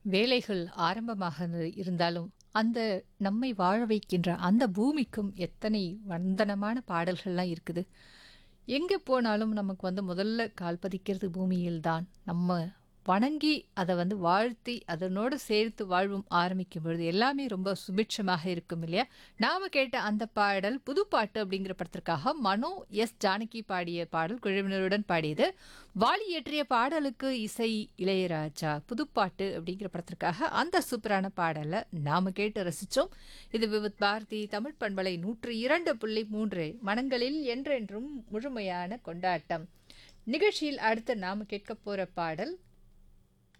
வேலைகள் ஆரம்பமாக இருந்தாலும் அந்த நம்மை வாழ வைக்கின்ற அந்த பூமிக்கும் எத்தனை வந்தனமான பாடல்கள்லாம் இருக்குது எங்கே போனாலும் நமக்கு வந்து முதல்ல கால் பதிக்கிறது பூமியில்தான் நம்ம வணங்கி அதை வந்து வாழ்த்தி அதனோடு சேர்த்து வாழ்வும் ஆரம்பிக்கும் பொழுது எல்லாமே ரொம்ப சுபிட்சமாக இருக்கும் இல்லையா நாம கேட்ட அந்த பாடல் புதுப்பாட்டு அப்படிங்கிற படத்திற்காக மனோ எஸ் ஜானகி பாடிய பாடல் குழுவினருடன் பாடியது வாலி இயற்றிய பாடலுக்கு இசை இளையராஜா புதுப்பாட்டு அப்படிங்கிற படத்திற்காக அந்த சூப்பரான பாடலை நாம கேட்டு ரசிச்சோம் இது விவித் பாரதி தமிழ் பண்பலை நூற்று இரண்டு புள்ளி மூன்று மனங்களில் என்றென்றும் முழுமையான கொண்டாட்டம் நிகழ்ச்சியில் அடுத்து நாம கேட்க போற பாடல்